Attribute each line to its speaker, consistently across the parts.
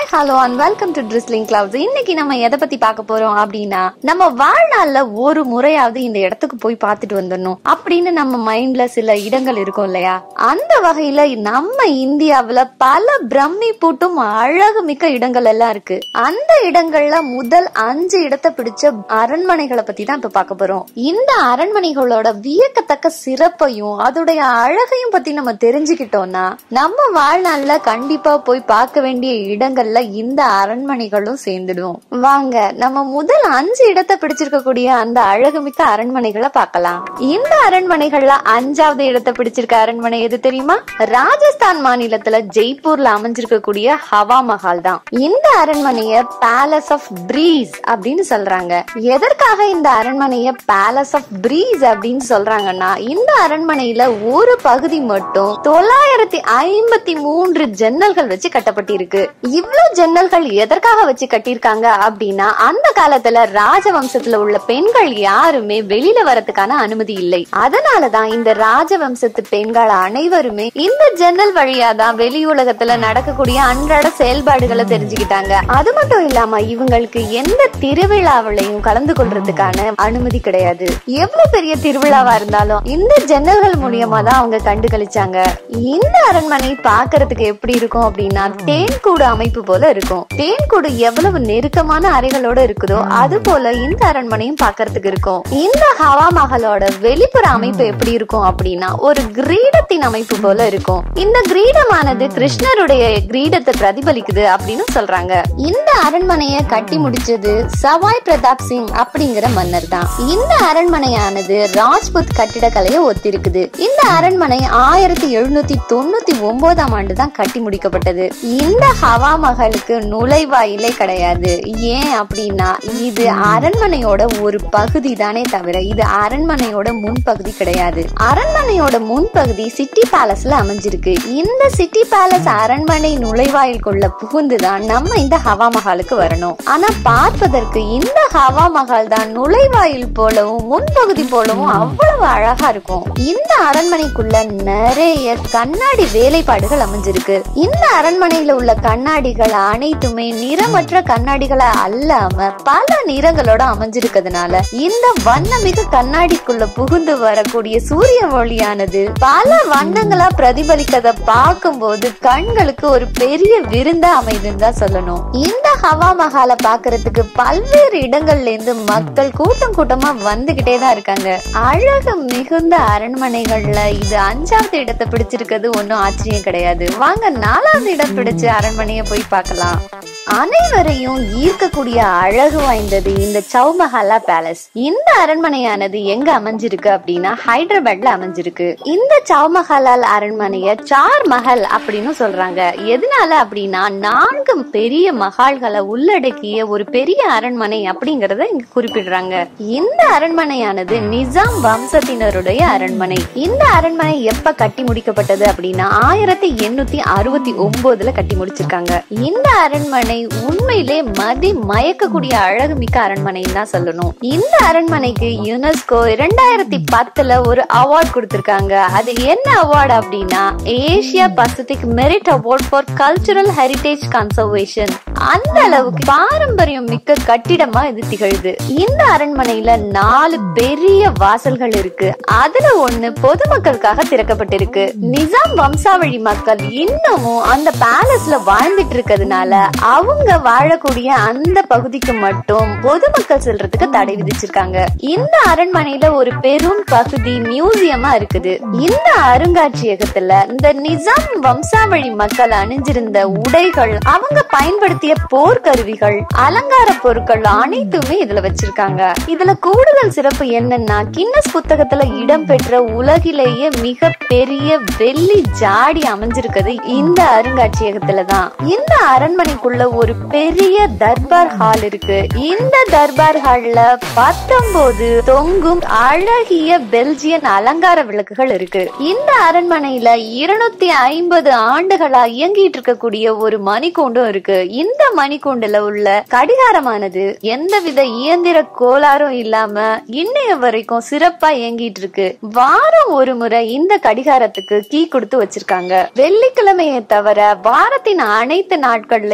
Speaker 1: hi hello and welcome to drizzling clouds இன்னைக்கு நம்ம எதை பத்தி பார்க்க போறோம் அப்படின்னா நம்ம வாழ்நாள்ல ஒரு முறையாவது இந்த இடத்துக்கு போய் பார்த்துட்டு வந்துடணும் அப்படின்னு நம்ம மைண்ட்ல சில இடங்கள் இருக்கும் இல்லையா அந்த வகையில நம்ம இந்தியாவுல பல பிரம்மி பூட்டும் அழகு மிக்க இடங்கள் எல்லாம் இருக்கு அந்த இடங்கள்ல முதல் அஞ்சு இடத்தை பிடிச்ச அரண்மனைகளை பத்தி தான் இப்ப பார்க்க போறோம் இந்த அரண்மனைகளோட வியக்கத்தக்க சிறப்பையும் அதோடைய அழகையும் பத்தி நம்ம தெரிஞ்சுக்கிட்டோம்னா நம்ம வாழ்நாள்ல கண்டிப்பா போய் பார்க்க வேண்டிய இடங்கள்ல இந்த அரண்மனைகளும் சேர்ந்துடும் வாங்க நம்ம முதல் அஞ்சு இடத்தை பிடிச்சிருக்கக்கூடிய அந்த அழகுமிக்க அரண்மனைகளை பார்க்கலாம் இந்த அரண்மனைகள்ல அஞ்சாவது இடத்தை பிடிச்சிருக்க அரண்மனை எது தெரியுமா ராஜஸ்தான் மாநிலத்துல ஜெய்ப்பூர்ல அமைஞ்சிருக்கக்கூடிய ஹவா மஹால் தான் இந்த அரண்மனைய பேலஸ் ஆஃப் பிரீஸ் அப்படின்னு சொல்றாங்க எதற்காக இந்த அரண்மனைய பேலஸ் ஆஃப் பிரீஸ் அப்படின்னு சொல்றாங்கன்னா இந்த அரண்மனையில ஒரு பகுதி மட்டும் தொள்ளாயிரத்தி ஐம்பத்தி மூன்று ஜன்னல்கள் வச்சு கட்டப்பட்டிருக்கு இவ்ளோ ஜன்னல்கள் எதற்காக வச்சு கட்டியிருக்காங்க அப்படின்னா அந்த காலத்துல ராஜவம்சத்துல உள்ள பெண்கள் யாருமே வெளியில வரதுக்கான அனுமதி இல்லை அதனாலதான் இந்த ராஜவம்சத்து பெண்கள் அனைவருமே இந்த ஜன்னல் வழியா தான் வெளி உலகத்துல நடக்கக்கூடிய அன்றாட செயல்பாடுகளை தெரிஞ்சுக்கிட்டாங்க அது மட்டும் இல்லாம இவங்களுக்கு எந்த திருவிழாவிலையும் கலந்து கொள்றதுக்கான அனுமதி கிடையாது எவ்வளவு பெரிய திருவிழாவா இருந்தாலும் இந்த ஜன்னல்கள் மூலியமா தான் அவங்க கண்டு கழிச்சாங்க இந்த அரண்மனை பாக்குறதுக்கு எப்படி இருக்கும் அப்படின்னா தேன்கூடு அமைப்பு போல இருக்கும் தேன்கூடு எவ்வளவு நெருக்கமான அறைகளோட இருக்குதோ அது போல இந்த அரண்மனையும் பாக்குறதுக்கு இருக்கும் இந்த ஹவா மஹலோட வெளிப்புற அமைப்பு எப்படி இருக்கும் அப்படின்னா ஒரு கிரீடத்தின் அமைப்பு போல இருக்கும் இந்த கிரீடமானது கிருஷ்ணருடைய கிரீடத்தை பிரதிபலிக்குது அப்படின்னு சொல்றாங்க இந்த அரண்மனையை கட்டி முடிச்சது சவாய் பிரதாப் சிங் அப்படிங்கிற மன்னர் தான் இந்த அரண்மனையானது ராஜ்புத் கட்டிடக்கலையை ஒத்திருக்குது இந்த அரண்மனை ஆயிரத்தி எழுநூத்தி தொண்ணூத்தி ஒன்பதாம் ஆண்டு தான் கட்டி முடிக்கப்பட்டது இந்த ஹவா மகளுக்கு நுழைவாயிலே கிடையாது ஏன் அப்படின்னா இது அரண்மனையோட ஒரு பகுதி தானே தவிர இது அரண்மனையோட முன்பகுதி கிடையாது அரண்மனையோட முன்பகுதி சிட்டி பேலஸ்ல அமைஞ்சிருக்கு இந்த சிட்டி பேலஸ் அரண்மனை நுழைவாயிலுக்குள்ள புகுந்துதான் நம்ம இந்த ஹவா மஹாலுக்கு வரணும் ஆனா பார்ப்பதற்கு இந்த ஹவா மஹால் தான் நுழைவாயில் போலவும் முன்பகுதி போலவும் அவ்வளவு அழகா இருக்கும் இந்த அரண்மனைக்குள்ள நிறைய கண்ணாடி வேலைப்பாடுகள் அமைஞ்சிருக்கு இந்த அரண்மனையில உள்ள கண்ணாடிகள் அனைத்துமே நிறமற்ற கண்ணாடிகளா அல்லாம பல நிறங்களோட அமைஞ்சிருக்கிறதுனால இந்த வண்ணமிகு கண்ணாடிக்குள்ள புகுந்து வரக்கூடிய சூரிய ஒளியானது பல வண்ணங்களா பிரதிபலிக்கத பார்க்கும்போது கண்களுக்கு ஒரு பெரிய விருந்தா அமைதுன்னு தான் சொல்லணும் இந்த ஹவா மஹால பாக்குறதுக்கு பல்வேறு இடங்கள்ல இருந்து மக்கள் கூட்டம் கூட்டமா வந்துகிட்டே தான் இருக்காங்க அழகு மிகுந்த அரண்மனைகள்ல இது அஞ்சாவது இடத்தை பிடிச்சிருக்கிறது ஒன்னும் ஆச்சரியம் கிடையாது வாங்க நாலாவது இடம் பிடிச்ச அரண்மனையை போய் பார்க்கலாம் அனைவரையும் ஈர்க்கக்கூடிய அழகு வாய்ந்தது இந்த சௌமஹாலா பேலஸ் இந்த அரண்மனையானது எங்க அமைஞ்சிருக்கு அப்படின்னா ஹைதராபாத்ல அமைஞ்சிருக்கு இந்த சௌமஹாலால் அரண்மனைய சார் மஹல் அப்படின்னு சொல்றாங்க எதனால அப்படின்னா நான்கு பெரிய மகால்களை உள்ளடக்கிய ஒரு பெரிய அரண்மனை அப்படிங்கறத இங்க குறிப்பிடுறாங்க இந்த அரண்மனையானது நிசாம் வம்சத்தினருடைய அரண்மனை இந்த அரண்மனை எப்ப கட்டி முடிக்கப்பட்டது அப்படின்னா ஆயிரத்தி எண்ணூத்தி அறுபத்தி ஒன்பதுல கட்டி முடிச்சிருக்காங்க இந்த அரண்மனை உண்மையிலே மதி மயக்கக்கூடிய அழகு மிக்க அரண்மனைன்னு தான் சொல்லணும் இந்த அரண்மனைக்கு யுனெஸ்கோ இரண்டாயிரத்தி பத்துல ஒரு அவார்ட் கொடுத்திருக்காங்க அது என்ன அவார்டு அப்படின்னா Asia Pacific merit award for cultural heritage conservation அந்த அளவுக்கு பாரம்பரியம் மிக்க கட்டிடமா இது திகழுது இந்த அரண்மனையில நாலு பெரிய வாசல்கள் இருக்கு அதுல ஒண்ணு பொதுமக்களுக்காக திறக்கப்பட்டிருக்கு நிசாம் வம்சாவழி மக்கள் இன்னமும் அந்த பேலஸ்ல வாழ்ந்துட்டு இருக்கிறதுனால அவங்க வாழக்கூடிய அந்த பகுதிக்கு மட்டும் பொதுமக்கள் செல்றதுக்கு தடை விதிச்சிருக்காங்க இந்த அரண்மனையில ஒரு பெரும் பகுதி மியூசியமா இருக்குது இந்த அருங்காட்சியகத்துல இந்த நிசாம் வம்சாவழி மக்கள் அணிஞ்சிருந்த உடைகள் அவங்க பயன்படுத்திய போர்க்கருவிகள் அலங்கார பொருட்கள் அனைத்துமே இதுல வச்சிருக்காங்க இதுல கூடுதல் சிறப்பு என்னன்னா கின்னஸ் புத்தகத்துல இடம்பெற்ற உலகிலேயே மிக பெரிய வெள்ளி ஜாடி அமைஞ்சிருக்கிறது இந்த அருங்காட்சியகத்துல தான் இந்த அரண்மனைக்குள்ள ஒரு பெரிய தர்பார் ஹால் இருக்கு இந்த தர்பார் ஹால்ல பத்தொன்பது தொங்கும் அழகிய பெல்ஜியன் அலங்கார விளக்குகள் இருக்கு இந்த அரண்மனையில இருநூத்தி ஐம்பது ஆண்டுகளா இயங்கிட்டு இருக்கக்கூடிய ஒரு மணிக்கூண்டும் இருக்கு இந்த மணிக்கூண்டுல உள்ள கடிகாரமானது எந்தவித இயந்திர கோளாறும் இல்லாம இன்னைய வரைக்கும் சிறப்பா இயங்கிட்டு இருக்கு வாரம் ஒரு முறை இந்த கடிகாரத்துக்கு கீ கொடுத்து வச்சிருக்காங்க வெள்ளிக்கிழமையை தவிர வாரத்தின் அனைத்து நாட்கள்லயுமே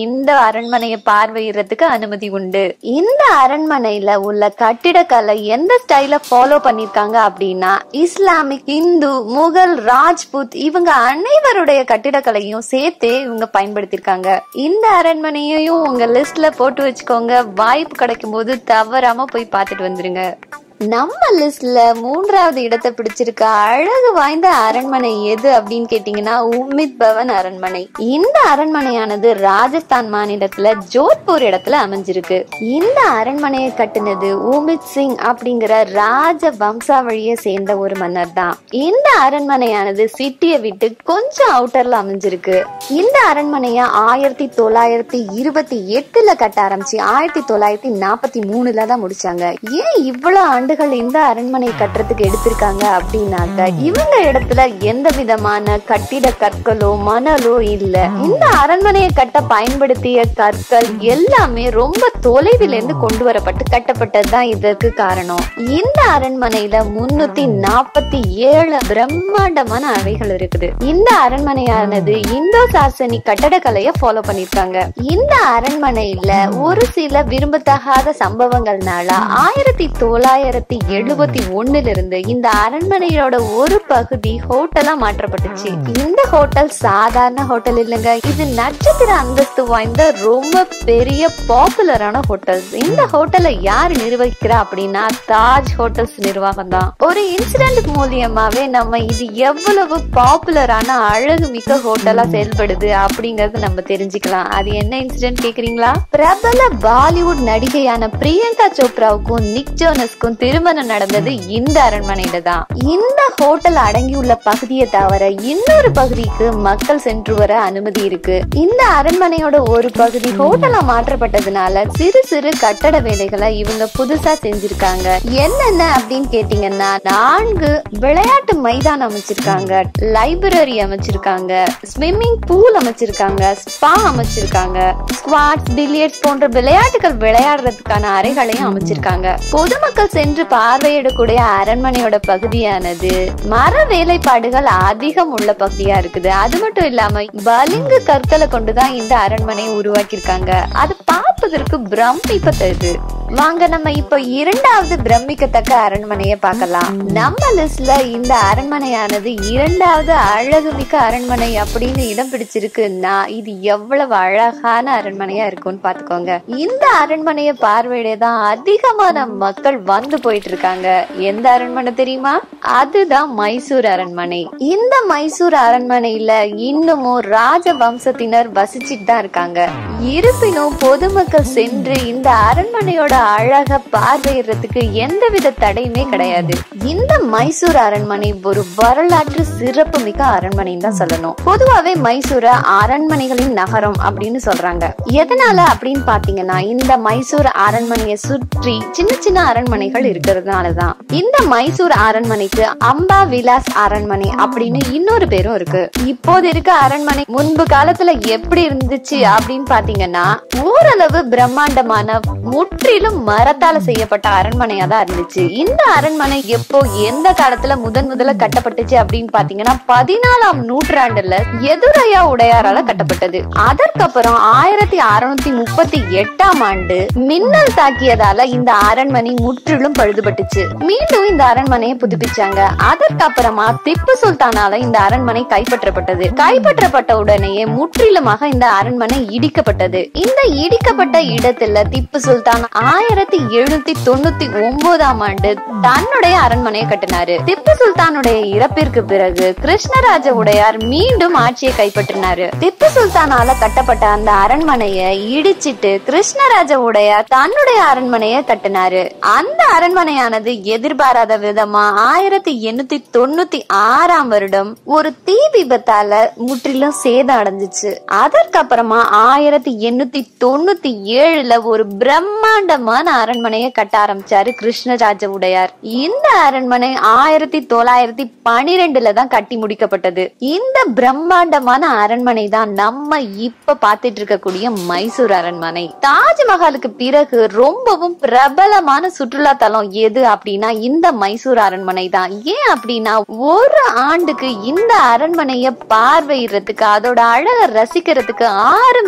Speaker 1: இந்த அரண்மனையை பார்வையிடறதுக்கு அனுமதி உண்டு இந்த அரண்மனையில உள்ள கட்டிடக்கலை எந்த ஸ்டைல ஃபாலோ பண்ணிருக்காங்க அப்படின்னா இஸ்லாமிக் இந்து முகல் ராஜ்புத் இவங்க அனைவருடைய கட்டிடக்கலையும் சேர்த்தே இவங்க பயன்படுத்திருக்காங்க இந்த அரண்மனையையும் உங்க லிஸ்ட்ல போட்டு வச்சுக்கோங்க வாய்ப்பு கிடைக்கும் போது தவறாம போய் பார்த்துட்டு வந்துருங்க நம்ம லிஸ்ட்ல மூன்றாவது இடத்தை பிடிச்சிருக்க அழகு வாய்ந்த அரண்மனை எது அப்படின்னு கேட்டீங்கன்னா உம்மித் பவன் அரண்மனை இந்த அரண்மனையானது ராஜஸ்தான் மாநிலத்துல ஜோத்பூர் இடத்துல அமைஞ்சிருக்கு இந்த அரண்மனையை கட்டுனது உமித் சிங் அப்படிங்கிற ராஜ வம்சாவழியை சேர்ந்த ஒரு மன்னர் தான் இந்த அரண்மனையானது சிட்டியை விட்டு கொஞ்சம் அவுட்டர்ல அமைஞ்சிருக்கு இந்த அரண்மனைய ஆயிரத்தி தொள்ளாயிரத்தி இருபத்தி எட்டுல கட்ட ஆரம்பிச்சு ஆயிரத்தி தொள்ளாயிரத்தி நாற்பத்தி மூணுல தான் முடிச்சாங்க ஏன் இவ்வளவு ஆண்டுகள் இந்த அரண்மனை கட்டுறதுக்கு எடுத்திருக்காங்க அப்படின்னாக்க இவங்க இடத்துல எந்த விதமான கட்டிட கற்களோ மணலோ இல்ல இந்த அரண்மனையை கட்ட பயன்படுத்திய கற்கள் எல்லாமே ரொம்ப தொலைவில் இருந்து கொண்டு வரப்பட்டு கட்டப்பட்டதுதான் இதற்கு காரணம் இந்த அரண்மனையில முன்னூத்தி நாற்பத்தி ஏழு பிரம்மாண்டமான அறைகள் இருக்குது இந்த அரண்மனையானது இந்தோ சாசனி கட்டடக்கலைய ஃபாலோ பண்ணிருக்காங்க இந்த அரண்மனையில ஒரு சில விரும்பத்தகாத சம்பவங்கள்னால ஆயிரத்தி தொள்ளாயிரத்தி எழுபத்தி ஒண்ணுல இருந்து இந்த அரண்மனையோட ஒரு பகுதி ஹோட்டலா மாற்றப்பட்டுச்சு இந்த ஹோட்டல் சாதாரண ஹோட்டல் இல்லைங்க இது நட்சத்திர அந்தஸ்து வாய்ந்த ரொம்ப பெரிய பாப்புலரான ஹோட்டல் இந்த ஹோட்டலை யார் நிர்வகிக்கிறா அப்படின்னா தாஜ் ஹோட்டல்ஸ் நிர்வாகம் தான் ஒரு இன்சிடென்ட் மூலியமாவே நம்ம இது எவ்வளவு பாப்புலரான அழகு மிக்க ஹோட்டலா செயல்படுது அப்படிங்கறது நம்ம தெரிஞ்சுக்கலாம் அது என்ன இன்சிடென்ட் கேக்குறீங்களா பிரபல பாலிவுட் நடிகையான பிரியங்கா சோப்ராவுக்கும் நிக் ஜோனஸ்க்கும் திருமணம் நடந்தது இந்த அரண்மனையில தான் இந்த ஹோட்டல் அடங்கியுள்ள பகுதியை தவிர இன்னொரு பகுதிக்கு மக்கள் சென்று வர அனுமதி இருக்கு இந்த அரண்மனையோட ஒரு பகுதி ஹோட்டலா மாற்றப்பட்டதுனால சிறு சிறு கட்டட வேலைகளை இவங்க புதுசா செஞ்சிருக்காங்க என்னென்ன அப்படின்னு கேட்டீங்கன்னா நான்கு விளையாட்டு மைதானம் அமைச்சிருக்காங்க லைப்ரரி அமைச்சிருக்காங்க ஸ்விம்மிங் பூல் அமைச்சிருக்காங்க ஸ்பா அமைச்சிருக்காங்க ஸ்குவாட்ஸ் பில்லியர்ட்ஸ் போன்ற விளையாட்டுகள் விளையாடுறதுக்கான அறைகளையும் அமைச்சிருக்காங்க பொதுமக்கள் சென்று பார்வையிடக்கூடிய அரண்மனையோட பகுதியானது மர வேலைப்பாடுகள் அதிகம் உள்ள பகுதியா இருக்குது அது மட்டும் இல்லாம பளிங்கு கற்களை கொண்டுதான் இந்த அரண்மனையை உருவாக்கியிருக்காங்க அது பார்ப்பதற்கு பிரமிப்ப தருது வாங்க நம்ம இப்ப இரண்டாவது பிரமிக்கத்தக்க அரண்மனையை பார்க்கலாம் நம்ம லிஸ்ட்ல இந்த அரண்மனையானது இரண்டாவது அழகுமிக்க அரண்மனை அப்படின்னு இடம் பிடிச்சிருக்குன்னா இது எவ்வளவு அழகான அரண்மனையா இருக்கும்னு பாத்துக்கோங்க இந்த அரண்மனையை பார்வையிட தான் அதிகமான மக்கள் வந்து போயிட்டு இருக்காங்க எந்த அரண்மனை தெரியுமா அதுதான் மைசூர் அரண்மனை இந்த மைசூர் அரண்மனையில இன்னமும் ராஜ வம்சத்தினர் வசிச்சுட்டு தான் இருக்காங்க இருப்பினும் பொதுமக்கள் சென்று இந்த அரண்மனையோட அழக பார்வையிடுறதுக்கு எந்தவித தடையுமே கிடையாது இந்த மைசூர் அரண்மனை ஒரு வரலாற்று சிறப்பு மிக்க அரண்மனைன்னு தான் சொல்லணும் பொதுவாவே மைசூர அரண்மனைகளின் நகரம் அப்படின்னு சொல்றாங்க எதனால அப்படின்னு பாத்தீங்கன்னா இந்த மைசூர் அரண்மனையை சுற்றி சின்ன சின்ன அரண்மனைகள் இருக்கிறதுனாலதான் இந்த மைசூர் அரண்மனைக்கு அம்பா விலாஸ் அரண்மனை அப்படின்னு இன்னொரு பேரும் இருக்கு இப்போது இருக்க அரண்மனை முன்பு காலத்துல எப்படி இருந்துச்சு அப்படின்னு பாத்தீங்கன்னா ஓரளவு பிரம்மாண்டமான முற்றிலும் மரத்தால செய்யப்பட்ட அரண்மனையா தான் இருந்துச்சு இந்த அரண்மனை எப்போ எந்த காலத்துல முதன் முதல்ல கட்டப்பட்டுச்சு அப்படின்னு பாத்தீங்கன்னா பதினாலாம் நூற்றாண்டுல எதுரையா உடையாரால கட்டப்பட்டது அதற்கப்புறம் ஆயிரத்தி அறுநூத்தி முப்பத்தி எட்டாம் ஆண்டு மின்னல் தாக்கியதால இந்த அரண்மனை முற்றிலும் பழுதுபட்டுச்சு மீண்டும் இந்த அரண்மனையை புதுப்பிச்சாங்க அதற்கப்புறமா திப்பு சுல்தானால இந்த அரண்மனை கைப்பற்றப்பட்டது கைப்பற்றப்பட்ட உடனேயே முற்றிலுமாக இந்த அரண்மனை இடிக்கப்பட்டது இந்த இடிக்கப்பட்ட இடத்துல திப்பு சுல்தான் ஆயிரத்தி எழுநூத்தி தொண்ணூத்தி ஒன்பதாம் ஆண்டு தன்னுடைய அரண்மனையை கட்டினாரு திப்பு சுல்தானுடைய இறப்பிற்கு பிறகு கிருஷ்ணராஜ உடையார் மீண்டும் ஆட்சியை கைப்பற்றினாரு திப்பு சுல்தானால கட்டப்பட்ட அந்த அரண்மனையை இடிச்சிட்டு கிருஷ்ணராஜ உடையார் தன்னுடைய அரண்மனையை கட்டினாரு அந்த அரண்மனையானது எதிர்பாராத விதமா ஆயிரத்தி எண்ணூத்தி தொண்ணூத்தி ஆறாம் வருடம் ஒரு தீ விபத்தால முற்றிலும் சேதம் அடைஞ்சிச்சு அதற்கப்புறமா ஆயிரத்தி எண்ணூத்தி தொண்ணூத்தி ஏழுல ஒரு பிரம்மாண்டமான அரண்மனையை கட்ட ஆரம்பிச்சாரு கிருஷ்ணராஜ உடையார் இந்த அரண்மனை ஆயிரத்தி தொள்ளாயிரத்தி பனிரெண்டுல தான் கட்டி முடிக்கப்பட்டது இந்த பிரம்மாண்டமான அரண்மனை தான் நம்ம இப்ப பார்த்துட்டு இருக்கக்கூடிய மைசூர் அரண்மனை தாஜ்மஹாலுக்கு பிறகு ரொம்பவும் பிரபலமான சுற்றுலா தலம் எது அப்படின்னா இந்த மைசூர் அரண்மனை தான் ஏன் அப்படின்னா ஒரு ஆண்டுக்கு இந்த அரண்மனைய பார்வையிடுறதுக்கு அதோட அழக ரசிக்கிறதுக்கு ஆறு மில்லியன்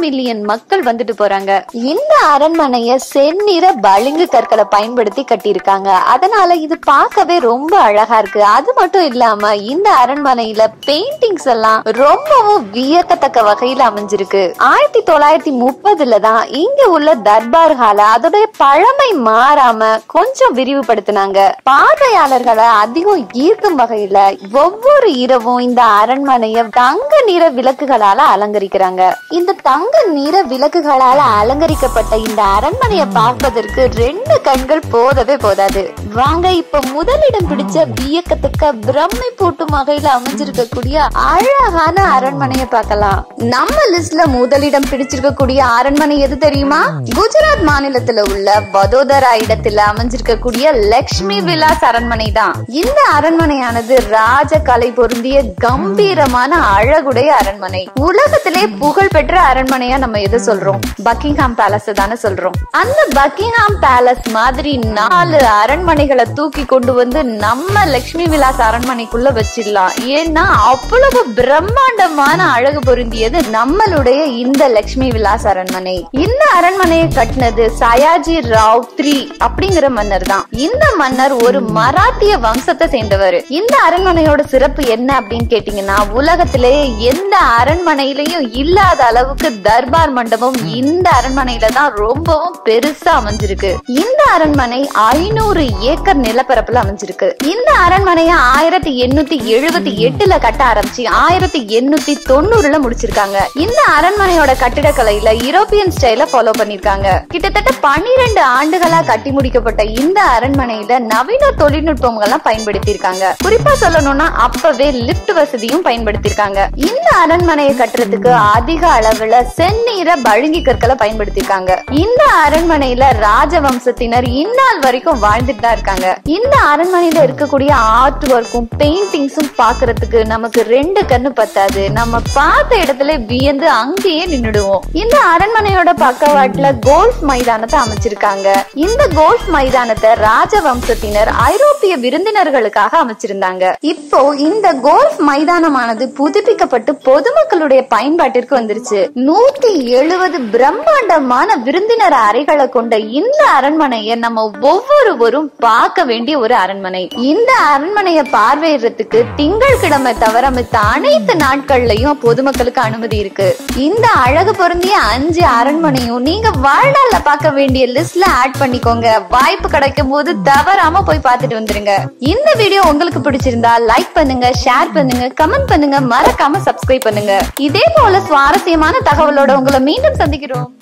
Speaker 1: மக்கள் வந்துட்டு போறாங்க இந்த அரண்மனைய செந்நிற பளிங்கு கற்களை பயன்படுத்தி கட்டியிருக்காங்க அதனால இது பார்க்கவே ரொம்ப அழகா இருக்கு அது மட்டும் இல்லாம இந்த அரண்மனையில பெயிண்டிங்ஸ் எல்லாம் ரொம்பவும் வியக்கத்தக்க வகையில அமைஞ்சிருக்கு ஆயிரத்தி தொள்ளாயிரத்தி முப்பதுல தான் இங்க உள்ள தர்பார் ஹால அதோடைய பழமை மாறாம கொஞ்சம் விரிவுபடுத்தினாங்க பார்வையாளர்களை அதிகம் ஈர்க்கும் வகையில ஒவ்வொரு இரவும் இந்த அரண்மனைய தங்க நிற விளக்குகளால அலங்கரிக்கிறாங்க இந்த தங்க நிற விளக்குகளால அலங்கரிக்கப்பட்ட இந்த அரண்மனையை பார்ப்பதற்கு ரெண்டு கண்கள் போதவே போதாது வாங்க இப்ப முதலிடம் பிடிச்ச வியக்கத்தக்க பிரம்மை பூட்டும் வகையில அமைஞ்சிருக்கக்கூடிய அழகான அரண்மனையை பார்க்கலாம் நம்ம லிஸ்ட்ல முதலிடம் பிடிச்சிருக்கக்கூடிய அரண்மனை எது தெரியுமா குஜராத் மாநிலத்துல உள்ள வதோதரா இடத்துல அமைஞ்சிருக்கக்கூடிய லக்ஷ்மி விலாஸ் அரண்மனை தான் இந்த அரண்மனையானது ராஜ கலை பொருந்திய கம்பீரமான அழகுடைய அரண்மனை உலகத்திலே புகழ் பெற்ற அரண்மனையா நம்ம எது சொல்றோம் பக்கிங்ஹாம் பேலஸ் தானே சொல்றோம் அந்த பக்கிங்ஹாம் பேலஸ் மாதிரி நாலு அரண்மனைகளை தூக்கி கொண்டு வந்து நம்ம லக்ஷ்மி விலாஸ் அரண்மனைக்குள்ள வச்சிடலாம் ஏன்னா அவ்வளவு பிரம்மாண்டமான அழகு பொருந்தியது நம்மளுடைய இந்த லக்ஷ்மி விலாஸ் அரண்மனை இந்த அரண்மனையை கட்டினது சயாஜி ராவ் த்ரீ அப்படிங்கிற மன்னர் தான் இந்த மன்னர் ஒரு மராத்திய வம்சத்தை சேர்ந்தவர் இந்த அரண்மனையோட சிறப்பு என்ன அப்படின்னு கேட்டீங்கன்னா உலகத்திலேயே எந்த அரண்மனையிலையும் இல்லாத அளவுக்கு தர்பார் மண்டபம் இந்த அரண்மனையில தான் ரொம்பவும் பெருசா அமைஞ்சிருக்கு இந்த அரண்மனை ஐநூறு ஏக்கர் நிலப்பரப்புல அமைஞ்சிருக்கு இந்த அரண்மனையை ஆயிரத்தி எண்ணூத்தி எழுபத்தி எட்டுல கட்ட ஆரம்பிச்சு ஆயிரத்தி எண்ணூத்தி தொண்ணூறுல முடிச்சிருக்காங்க இந்த அரண்மனையோட கட்டிடக்கலையில யூரோப்பியன் ஸ்டைல ஃபாலோ பண்ணிருக்காங்க கிட்டத்தட்ட பன்னிரெண்டு ஆண்டுகளா கட்டி முடிக்கப்பட்ட இந்த அரண்மனையில நவீன தொழில்நுட்பங்கள்லாம் பயன்படுத்தி இருக்காங்க குறிப்பா சொல்லணும்னா அப்பவே லிப்ட் வசதியும் பயன்படுத்திருக்காங்க இந்த அரண்மனையை கட்டுறதுக்கு அதிக அளவுல செந்நீர பழுங்கி கற்களை பயன்படுத்திருக்காங்க இந்த அரண்மனையில ராஜவம்சத்தினர் இந்நாள் வரைக்கும் வாழ்ந்துட்டு தான் இருக்காங்க இந்த அரண்மனையில இருக்கக்கூடிய ஆர்ட் ஒர்க்கும் பெயிண்டிங்ஸும் பாக்குறதுக்கு நமக்கு ரெண்டு கண்ணு பத்தாது நம்ம பார்த்த இடத்துல வியந்து அங்கேயே நின்னுடுவோம் இந்த அரண்மனையோட பக்கவாட்டுல கோல்ஃப் மைதானத்தை அமைச்சிருக்காங்க இந்த கோல்ஃப் மைதானத்தை ராஜவம்சத்தினர் ஐரோப்பிய விருந்தினர்களுக்காக அமைச்சிருந்தாங்க இப்போ இந்த கோல்ஃப் மைதானமானது புதுப்பிக்கப்பட்டு பொதுமக்களுடைய பயன்பாட்டிற்கு வந்துருச்சு நூத்தி எழுபது பிரம்மாண்டமான விருந்தினர் அறைகளை கொண்ட இந்த அரண்மனையை நம்ம ஒவ்வொருவரும் பார்க்க வேண்டிய ஒரு அரண்மனை இந்த அரண்மனையை பார்வையிடுறதுக்கு திங்கட்கிழமை தவிர மித்த அனைத்து நாட்கள்லயும் பொதுமக்களுக்கு அனுமதி இருக்கு இந்த அழகு பொருந்திய அஞ்சு அரண்மனையும் நீங்க வாழ்நாள்ல பார்க்க வேண்டிய லிஸ்ட்ல ஆட் பண்ணிக்கோங்க வாய்ப்பு கிடைக்கும் போது தவறாம போய் பார்த்துட்டு வந்துருங்க இந்த வீடியோ உங்களுக்கு பிடிச்சிருந்தா லைக் பண்ணுங்க ஷேர் பண்ணுங்க கமெண்ட் பண்ணுங்க மறக்காம சப்ஸ்கிரைப் பண்ணுங்க இதே போல சுவாரஸ்யமான தகவலோட உங்களை மீண்டும் சந்திக்கிறோம்